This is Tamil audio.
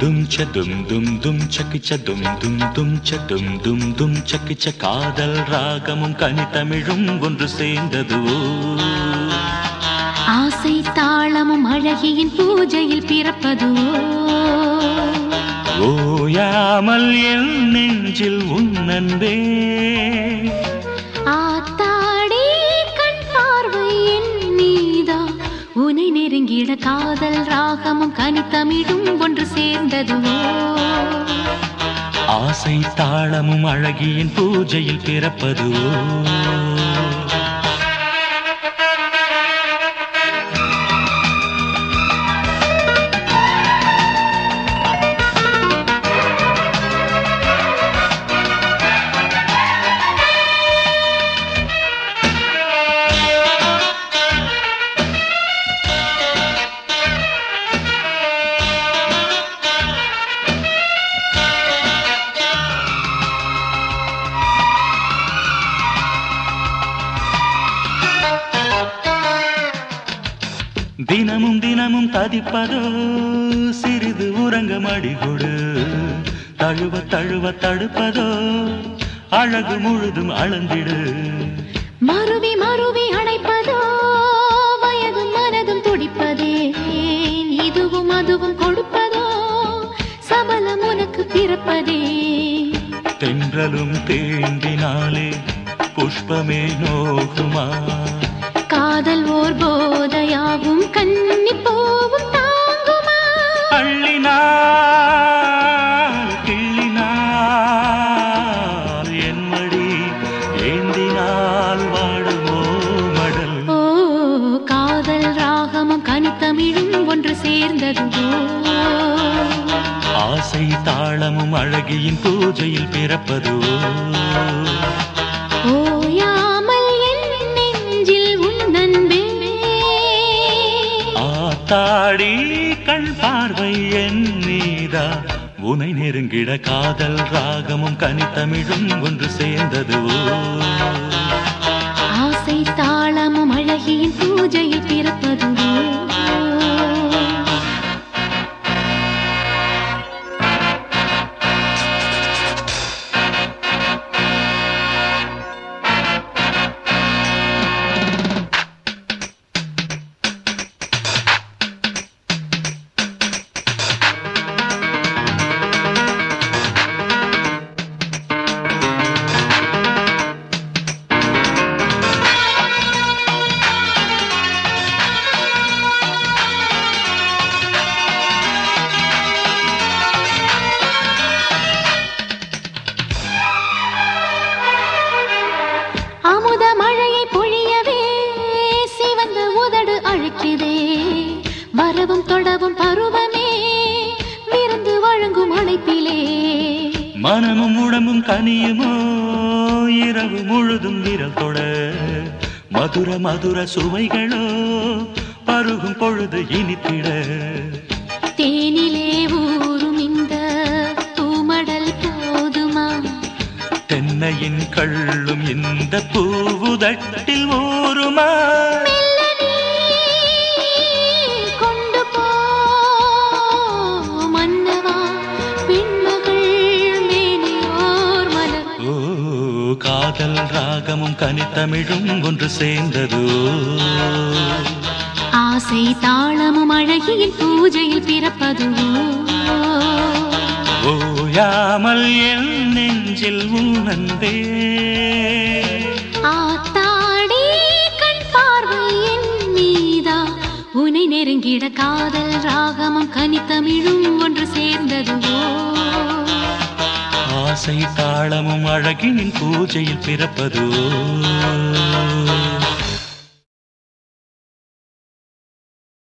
தும் ச தும் தும் தும் சக்கி ச தும் தும் தும் ச தும் தும் தும் சக்கி ச காதல் ராகமும் கனித்தமிழும் ஒன்று சேர்ந்ததுவோ ஆசை தாளமும் அழகியின் பூஜையில் பிறப்பதுவோ ஓயாமல் என் நெஞ்சில் உன்னன்பே ஆத்தாடி கண் பார்வை என் நீதா உனை நெருங்கிட காதல் ராகமும் கனித்தமிழும் ஒன்று சேர்ந்ததுவோ ஆசை தாளமும் அழகியின் பூஜையில் பிறப்பதுவோ தினமும் தினமும் ததிப்பதோ சிறிது உறங்க மடிகொடு தழுவ தழுவ தடுப்பதோ அழகு முழுதும் அளந்திடு மருவி மருவி அணைப்பதோ வயதும் மனதும் துடிப்பதே இதுவும் அதுவும் கொடுப்பதோ சபலம் உனக்கு பிறப்பதே தென்றலும் தேம்பினாலே புஷ்பமே நோகுமா காதல் ஓர் போதையாகும் கன்னி போவும் தாங்குமா அள்ளினாள் கிள்ளினாள் என் மடி ஏந்தினால் வாடுமோ மடல் ஓ காதல் ராகமும் கனித்தமிழும் ஒன்று சேர்ந்ததுவோ ஆசை தாளமும் அழகியின் பூஜையில் பிறப்பதுவோ ஓயாமல் என் நெஞ்சில் உன் அன்பே ஆத்தாடி கண் பார்வை என் நீதா உனை நெருங்கிட காதல் ராகமும் கனித்தமிழும் ஒன்று சேர்ந்ததுவோ ஆசை தாளமும் அழகியின் பூஜையில் பிறப்பதுவோ அமுத மழையை பொழியவே சிவந்த உதடு அழைக்குதே வரவும் தொடவும் பருவமே விருந்து வழங்கும் அழைப்பிலே மனமும் உடம்பும் கனியுமோ இரவு முழுதும் விரல் தொட மதுர மதுர சுவைகளோ பருகும் பொழுது இனித்திட தேனிலே ஊறும் இந்த பூமடல் போதுமா தென்னையின் கள்ளும் இந்த பூவுதட்டில் ஊறுமா மெல்ல நீ கொண்டு போ மன்னவா பெண்மகள் மேனியோர் மலர் ஓ காதல் ராகமும் கனித்தமிழும் ஒன்று சேர்ந்ததோ ஆசை தாளமும் அழகியின் பூஜையில் பிறப்பதுவோ ஓயாமல் என் நெஞ்சில் உன்னந்தே ஆத்தாடி கண் பார்வை என் மீதா உனை நெருங்கிட காதல் ராகமும் கனித்தமிழும் ஒன்று சேர்ந்ததுவோ ஆசை தாளமும் அழகின் பூஜையில் பிறப்பதோ